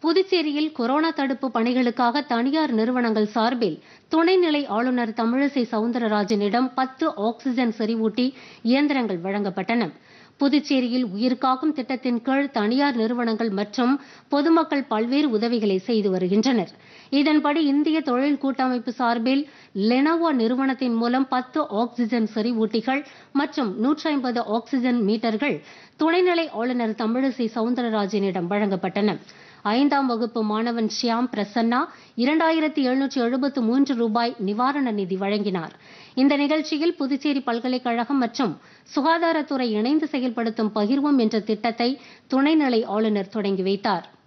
புதுச்சேரியில் கொரோனா தடுப்பு பணிகளுக்காக தனியார் நிறுவனங்கள் சார்பில் துணைநிலை ஆளுநர் தமிழிசை சவுந்தரராஜனிடம் பத்து ஆக்ஸிஜன் செறிவூட்டி இயந்திரங்கள் வழங்கப்பட்டன புதுச்சேரியில் உயிர்காக்கும் திட்டத்தின் கீழ் தனியார் நிறுவனங்கள் மற்றும் பொதுமக்கள் பல்வேறு உதவிகளை செய்து வருகின்றனர் இதன்படி இந்திய தொழில் கூட்டமைப்பு சார்பில் லெனோவோ நிறுவனத்தின் மூலம் பத்து ஆக்ஸிஜன் செறிவூட்டிகள் மற்றும் நூற்றி ஐம்பது ஆக்ஸிஜன் மீட்டர்கள் துணைநிலை ஆளுநர் தமிழிசை சவுந்தரராஜனிடம் வழங்கப்பட்டன ஐந்தாம் வகுப்பு மாணவன் ஷியாம் பிரசன்னா இரண்டாயிரத்தி எழுநூற்றி எழுபத்து மூன்று ரூபாய் நிவாரண நிதி வழங்கினார் இந்த நிகழ்ச்சியில் புதுச்சேரி பல்கலைக்கழகம் மற்றும் சுகாதாரத்துறை இணைந்து செயல்படுத்தும் பகிர்வோம் என்ற திட்டத்தை துணைநிலை ஆளுநர் தொடங்கி வைத்தார்